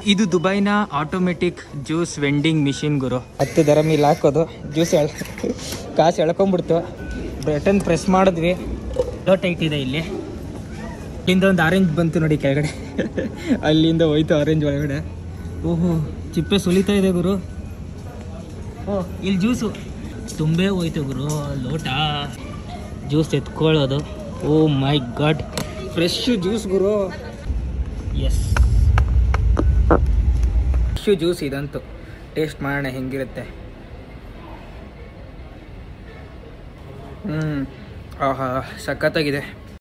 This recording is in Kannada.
ಇದು ದುಬೈನ ಆಟೋಮೆಟಿಕ್ ಜ್ಯೂಸ್ ವೆಂಡಿಂಗ್ ಮಿಷಿನ್ ಗುರು ಹತ್ತು ದರ ಇಲ್ಲಿ ಹಾಕೋದು ಜ್ಯೂಸ್ ಎಳ್ ಕಾಸು ಎಳ್ಕೊಂಬಿಡ್ತು ಬಟನ್ ಪ್ರೆಸ್ ಮಾಡಿದ್ವಿ ಲೋ ಟೈಟ್ ಇದೆ ಇಲ್ಲಿ ಇಲ್ಲಿಂದ ಒಂದು ಆರೆಂಜ್ ಬಂತು ನೋಡಿ ಕೆಳಗಡೆ ಅಲ್ಲಿಂದ ಹೋಯ್ತು ಆರೆಂಜ್ ಒಳಗಡೆ ಓಹೋ ಚಿಪ್ಪೆ ಸುಲಿತಾ ಇದೆ ಗುರು ಓ ಇಲ್ಲಿ ಜ್ಯೂಸು ತುಂಬೇ ಹೋಯ್ತು ಗುರು ಲೋಟ ಜ್ಯೂಸ್ ಎತ್ಕೊಳ್ಳೋದು oh my god fresh juice ಗುರು ಎಸ್ ಫ್ರೆಶ್ ಜ್ಯೂಸ್ ಇದಂತು ಟೇಸ್ಟ್ ಮಾಡೋಣ ಹೆಂಗಿರುತ್ತೆ ಹ್ಞೂ ಆಹಾ ಸಖತ್ತಾಗಿದೆ